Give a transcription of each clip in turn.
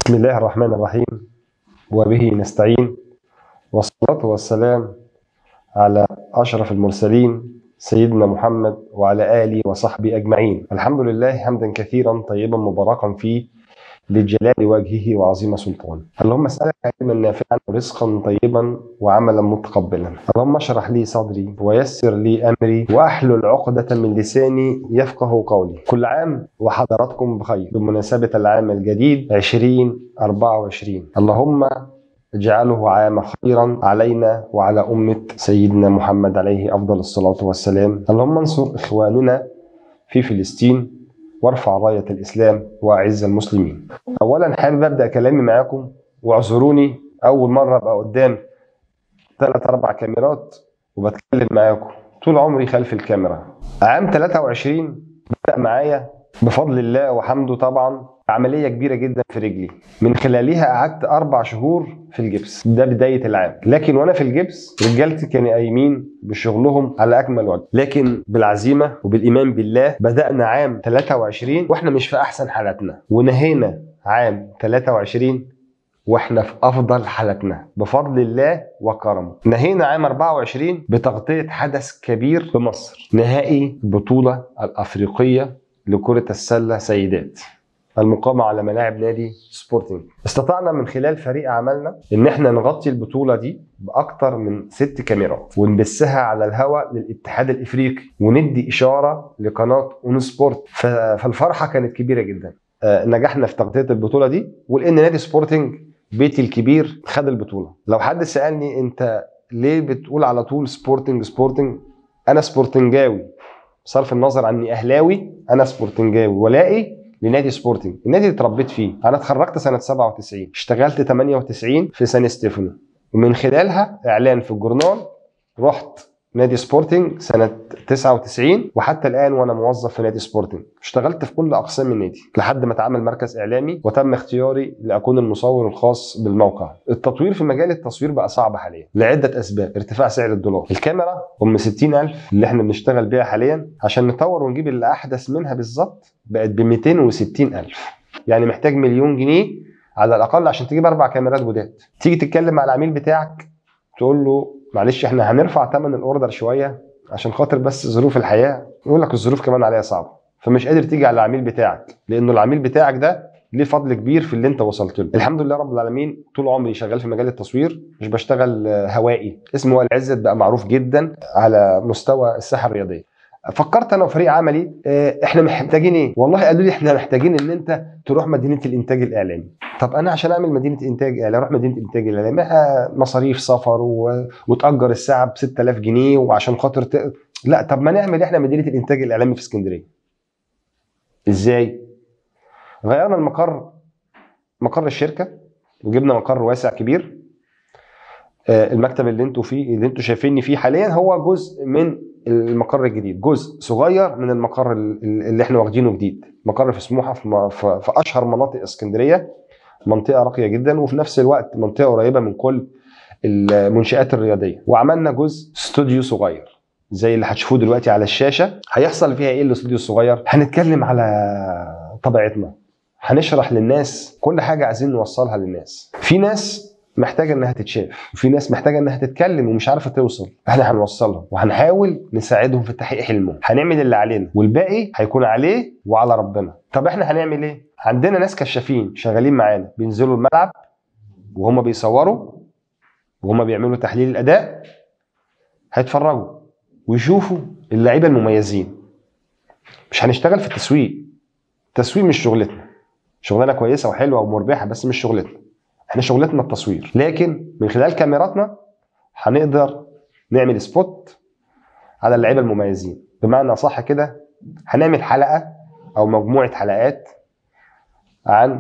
بسم الله الرحمن الرحيم وبه نستعين والصلاة والسلام على أشرف المرسلين سيدنا محمد وعلى آله وصحبه أجمعين الحمد لله حمدا كثيرا طيبا مباركا فيه لجلال وجهه وعظيم سلطانه اللهم اسالك علما نافعا ورزقا طيبا وعملا متقبلا اللهم اشرح لي صدري ويسر لي امري واحلل عقدة من لساني يفقه قولي كل عام وحضراتكم بخير بمناسبة العام الجديد 2024 اللهم اجعله عام خيرا علينا وعلى أمة سيدنا محمد عليه أفضل الصلاة والسلام اللهم انصر إخواننا في فلسطين وارفع راية الإسلام وأعز المسلمين أولا حابب أبدأ كلامي معاكم واعذروني أول مرة أبقى قدام ثلاث أربع كاميرات وبتكلم معاكم طول عمري خلف الكاميرا عام 23 بدأ معايا بفضل الله وحمده طبعا عملية كبيرة جدا في رجلي من خلالها قعدت أربع شهور في الجبس ده بداية العام لكن وأنا في الجبس رجالتي كانوا قايمين بشغلهم على أكمل وجه لكن بالعزيمة وبالإيمان بالله بدأنا عام 23 وإحنا مش في أحسن حالاتنا ونهينا عام 23 واحنا في افضل حالتنا بفضل الله وكرمه نهينا عام 24 بتغطيه حدث كبير في مصر نهائي البطوله الافريقيه لكره السله سيدات المقامة على ملاعب نادي سبورتنج استطعنا من خلال فريق عملنا ان احنا نغطي البطولة دي باكتر من ست كاميرات ونبثها على الهواء للاتحاد الافريقي وندي اشارة لقناة اون سبورت فالفرحة كانت كبيرة جدا آه، نجحنا في تغطية البطولة دي ولان نادي سبورتنج بيتي الكبير خد البطولة لو حد سألني انت ليه بتقول على طول سبورتنج سبورتنج انا سبورتنجاوي بصرف النظر عني اهلاوي انا سبورتنجاوي ولائي لنادي سبورتنج النادي اللي اتربيت فيه انا اتخرجت سنه 97 اشتغلت 98 في سان ستيفانو ومن خلالها اعلان في الجورنال رحت نادي سبورتنج سنة 99 وحتى الآن وأنا موظف في نادي سبورتنج اشتغلت في كل أقسام النادي لحد ما اتعمل مركز إعلامي وتم اختياري لأكون المصور الخاص بالموقع التطوير في مجال التصوير بقى صعب حاليا لعدة أسباب ارتفاع سعر الدولار الكاميرا أم 60000 اللي احنا بنشتغل بيها حاليا عشان نطور ونجيب اللي أحدث منها بالظبط بقت ب 260000 يعني محتاج مليون جنيه على الأقل عشان تجيب أربع كاميرات جداد تيجي تتكلم مع العميل بتاعك تقول له معلش احنا هنرفع ثمن الاوردر شويه عشان خاطر بس ظروف الحياه يقول لك الظروف كمان عليها صعبه فمش قادر تيجي على العميل بتاعك لانه العميل بتاعك ده ليه فضل كبير في اللي انت وصلت له الحمد لله رب العالمين طول عمري شغال في مجال التصوير مش بشتغل هوائي اسمه وائل عزت بقى معروف جدا على مستوى الساحه الرياضيه فكرت انا وفريق عملي اه، احنا محتاجين ايه والله قالوا لي احنا محتاجين ان انت تروح مدينه الانتاج الاعلامي طب انا عشان اعمل مدينه انتاج اعلامي اروح مدينه انتاج الاعلامي اه، مصاريف سفر و... وتاجر الساعه ب 6000 جنيه وعشان خاطر ت... لا طب ما نعمل احنا مدينه الانتاج الاعلامي في اسكندريه ازاي غيرنا المقر مقر الشركه وجبنا مقر واسع كبير اه، المكتب اللي انتوا فيه اللي انتوا شايفيني فيه حاليا هو جزء من المقر الجديد جزء صغير من المقر اللي احنا واخدينه جديد مقر في سموحه في, م- في في اشهر مناطق اسكندريه منطقه راقيه جدا وفي نفس الوقت منطقه قريبه من كل المنشات الرياضيه وعملنا جزء استوديو صغير زي اللي هتشوفوه دلوقتي على الشاشه هيحصل فيها ايه الاستوديو الصغير هنتكلم على طبيعتنا هنشرح للناس كل حاجه عايزين نوصلها للناس في ناس محتاجه انها تتشاف وفي ناس محتاجه انها تتكلم ومش عارفه توصل احنا هنوصلهم وهنحاول نساعدهم في تحقيق حلمهم هنعمل اللي علينا والباقي هيكون عليه وعلى ربنا طب احنا هنعمل ايه عندنا ناس كشافين شغالين معانا بينزلوا الملعب وهم بيصوروا وهم بيعملوا تحليل الاداء هيتفرجوا ويشوفوا اللعيبه المميزين مش هنشتغل في التسويق التسويق مش شغلتنا شغلانه كويسه وحلوه ومربحه بس مش شغلتنا احنا شغلتنا التصوير لكن من خلال كاميراتنا هنقدر نعمل سبوت على اللعيبه المميزين بمعنى صح كده هنعمل حلقه او مجموعه حلقات عن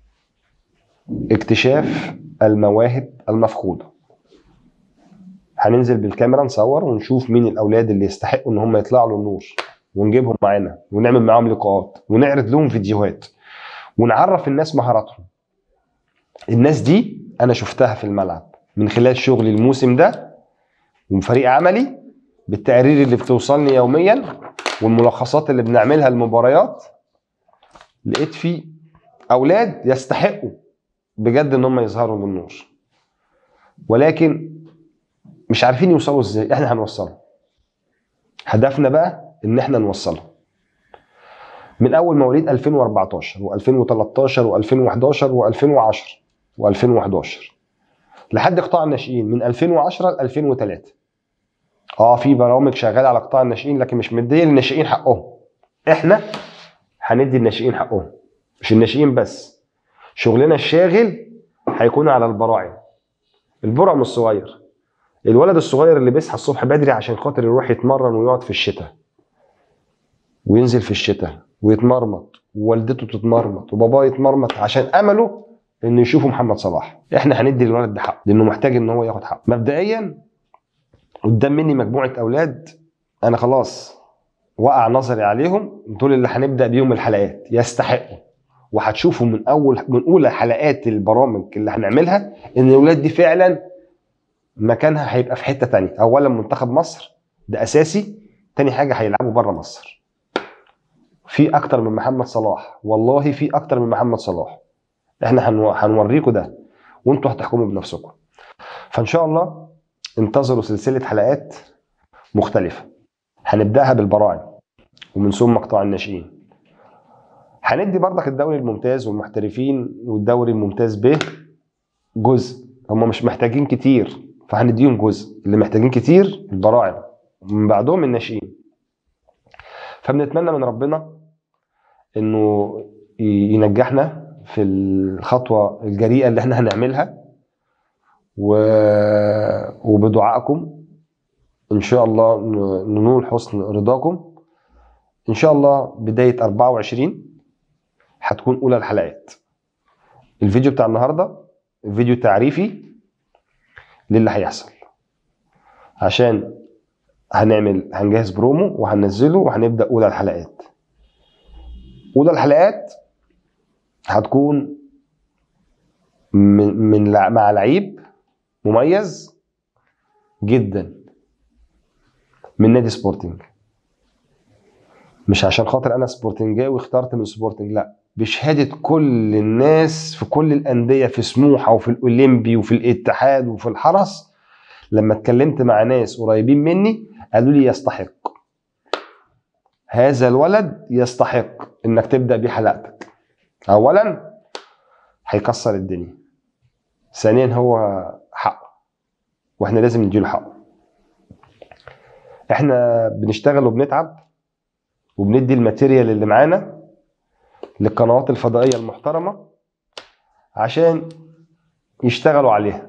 اكتشاف المواهب المفقوده هننزل بالكاميرا نصور ونشوف مين الاولاد اللي يستحقوا ان هم يطلعوا للنور ونجيبهم معانا ونعمل معاهم لقاءات ونعرض لهم فيديوهات ونعرف الناس مهاراتهم الناس دي انا شفتها في الملعب من خلال شغلي الموسم ده ومن فريق عملي بالتقارير اللي بتوصلني يوميا والملخصات اللي بنعملها المباريات لقيت في اولاد يستحقوا بجد ان هم يظهروا للنور ولكن مش عارفين يوصلوا ازاي احنا هنوصلهم هدفنا بقى ان احنا نوصلهم من اول مواليد 2014 و2013 و2011 و2010 و2011 لحد قطاع الناشئين من 2010 ل 2003 اه في برامج شغاله على قطاع الناشئين لكن مش مديه للناشئين حقهم احنا هندي الناشئين حقهم مش الناشئين بس شغلنا الشاغل هيكون على البراعم البرعم الصغير الولد الصغير اللي بيصحى الصبح بدري عشان خاطر يروح يتمرن ويقعد في الشتاء وينزل في الشتاء ويتمرمط ووالدته تتمرمط وباباه يتمرمط عشان امله انه يشوفوا محمد صلاح احنا هندي للولد ده حقه لانه محتاج ان هو ياخد حقه مبدئيا قدام مني مجموعه اولاد انا خلاص وقع نظري عليهم دول اللي هنبدا بيهم الحلقات يستحقوا وهتشوفوا من اول من اولى حلقات البرامج اللي هنعملها ان الاولاد دي فعلا مكانها هيبقى في حته تانية اولا منتخب مصر ده اساسي تاني حاجه هيلعبوا بره مصر في اكتر من محمد صلاح والله في اكتر من محمد صلاح احنا هنو- هنوريكم ده وانتوا هتحكموا بنفسكم فان شاء الله انتظروا سلسله حلقات مختلفه هنبداها بالبراعم ومن ثم قطاع الناشئين هندي برضك الدوري الممتاز والمحترفين والدوري الممتاز به جزء هم مش محتاجين كتير فهنديهم جزء اللي محتاجين كتير البراعم ومن بعدهم الناشئين فبنتمنى من ربنا انه ي- ينجحنا في الخطوه الجريئه اللي احنا هنعملها و... وبدعائكم ان شاء الله ن- ننول حسن رضاكم ان شاء الله بدايه 24 هتكون اولى الحلقات الفيديو بتاع النهارده فيديو تعريفي للي هيحصل عشان هنعمل هنجهز برومو وهننزله وهنبدا اولى الحلقات اولى الحلقات هتكون من, من لع- مع لعيب مميز جدا من نادي سبورتنج مش عشان خاطر انا سبورتنجاوي اخترت من سبورتنج لا بشهاده كل الناس في كل الانديه في سموحه وفي الاولمبي وفي الاتحاد وفي الحرس لما اتكلمت مع ناس قريبين مني قالوا لي يستحق هذا الولد يستحق انك تبدا بيه حلقتك اولا هيكسر الدنيا ثانيا هو حقه واحنا لازم نديله حقه احنا بنشتغل وبنتعب وبندي الماتيريال اللي معانا للقنوات الفضائيه المحترمه عشان يشتغلوا عليها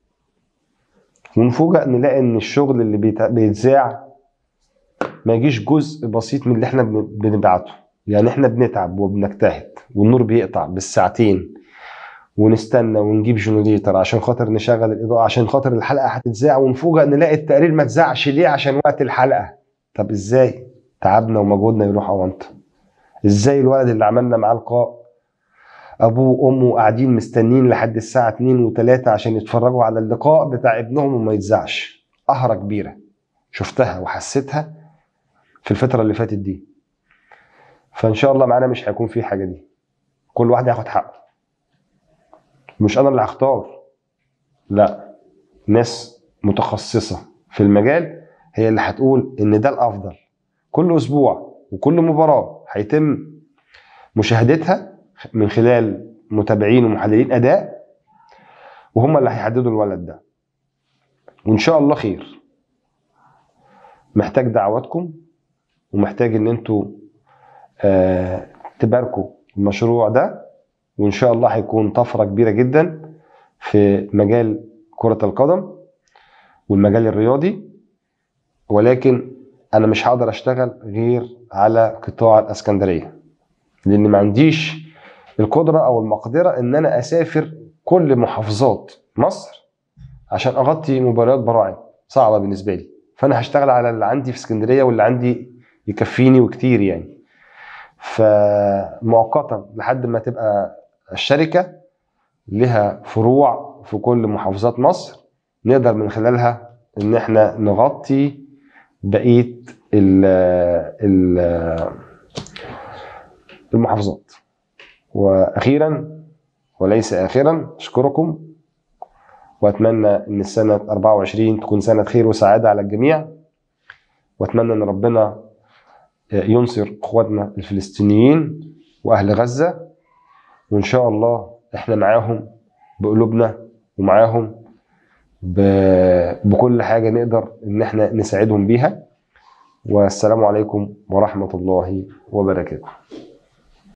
ونفوجئ نلاقي ان الشغل اللي بيت- بيتذاع ما يجيش جزء بسيط من اللي احنا بن- بنبعته يعني احنا بنتعب وبنجتهد والنور بيقطع بالساعتين ونستنى ونجيب جنريتور عشان خاطر نشغل الاضاءه عشان خاطر الحلقه هتتذاع ونفوجئ نلاقي التقرير ما اتذاعش ليه عشان وقت الحلقه طب ازاي تعبنا ومجهودنا يروح اونطه ازاي الولد اللي عملنا معاه لقاء ابوه وامه قاعدين مستنين لحد الساعه 2 و3 عشان يتفرجوا على اللقاء بتاع ابنهم وما يتذاعش قهره كبيره شفتها وحسيتها في الفتره اللي فاتت دي فان شاء الله معانا مش هيكون في حاجه دي كل واحد هياخد حقه مش انا اللي هختار لا ناس متخصصه في المجال هي اللي هتقول ان ده الافضل كل اسبوع وكل مباراه هيتم مشاهدتها من خلال متابعين ومحللين اداء وهم اللي هيحددوا الولد ده وان شاء الله خير محتاج دعواتكم ومحتاج ان انتوا آه تباركوا المشروع ده وان شاء الله هيكون طفره كبيره جدا في مجال كره القدم والمجال الرياضي ولكن انا مش هقدر اشتغل غير على قطاع الاسكندريه لان ما عنديش القدره او المقدره ان انا اسافر كل محافظات مصر عشان اغطي مباريات براعم صعبه بالنسبه لي فانا هشتغل على اللي عندي في اسكندريه واللي عندي يكفيني وكتير يعني فمؤقتا لحد ما تبقى الشركه لها فروع في كل محافظات مصر نقدر من خلالها ان احنا نغطي بقيه ال ال المحافظات واخيرا وليس آخرا أشكركم وأتمنى أن السنة 24 تكون سنة خير وسعادة على الجميع وأتمنى أن ربنا ينصر إخواتنا الفلسطينيين وأهل غزة وإن شاء الله إحنا معاهم بقلوبنا ومعاهم ب- بكل حاجة نقدر إن إحنا نساعدهم بيها والسلام عليكم ورحمة الله وبركاته